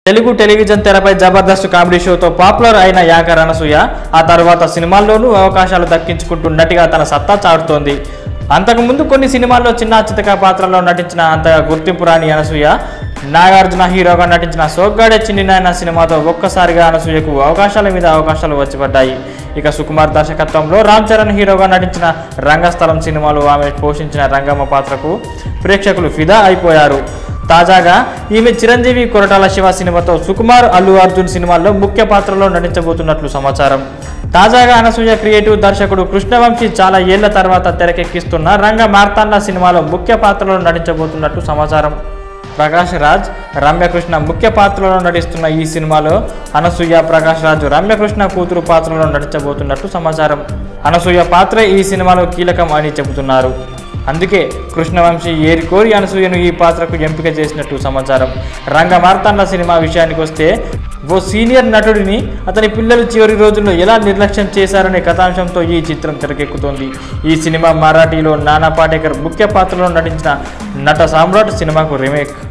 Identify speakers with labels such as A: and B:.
A: Telugu television తెరపై Jabardasth comedy షోతో popular అయిన యాంకర్ అనసూయ ఆ తర్వాత సినిమాల్లోనూ అవకాశాలు దక్కించుకుంటూ నటిగా తన సత్తా చాటుతోంది అంతకుముందు కొన్ని సినిమాల్లో చిన్న చితక పాత్రలో నటించిన అంతగా గుర్తింపు రాని అనసూయ నాగార్జున హీరోగా నటించిన సోగ్గాడే చిన్ని నాయన సినిమాతో ఒక్కసారిగా అనసూయకు అవకాశాల మీద అవకాశాలు వచ్చి పడ్డాయి ఇక సుకుమార్ దర్శకత్వంలో రామ్ చరణ్ హీరోగా నటించిన రంగస్థలం సినిమాలో ఆమె పోషించిన రంగమ్మ పాత్రకు ప్రేక్షకులు ఫిదా అయిపోయారు తాజాగా ఈమె చిరంజీవి కొరటాల శివ సినిమాతో సుకుమార్ అల్లు అర్జున్ సినిమాల్లో ముఖ్య పాత్రలో నటించబోతున్నట్లు సమాచారం తాజాగా అనసూయ క్రియేటివ్ దర్శకుడు కృష్ణవంశీ చాలా ఏళ్ల తర్వాత తెరకెక్కిస్తున్న రంగ మార్తాండ సినిమాలో ముఖ్య పాత్రలో నటించబోతున్నట్లు సమాచారం ప్రకాష్ రాజ్ రమ్యకృష్ణ ముఖ్య పాత్రలో నటిస్తున్న ఈ సినిమాలో అనసూయ ప్రకాష్ రాజ్ రమ్యకృష్ణ కూతురు పాత్రలో నటించబోతున్నట్లు సమాచారం అనసూయ పాత్ర ఈ సినిమాలో కీలకం అని చెబుతున్నారు అందుకే కృష్ణవంశీ ఏరికోరి అనసూయను ఈ పాత్రకు ఎంపిక చేసినట్టు సమాచారం రంగ మార్తాండ సినిమా విషయానికి వస్తే ఓ సీనియర్ నటుడిని అతని పిల్లలు చివరి రోజుల్లో ఎలా నిర్లక్ష్యం చేశారనే కథాంశంతో ఈ చిత్రం తెరకెక్కుతోంది ఈ సినిమా మరాఠీలో నానా పాటేకర్ ముఖ్య పాత్రలో నటించిన నట సామ్రాట్ సినిమాకు రీమేక్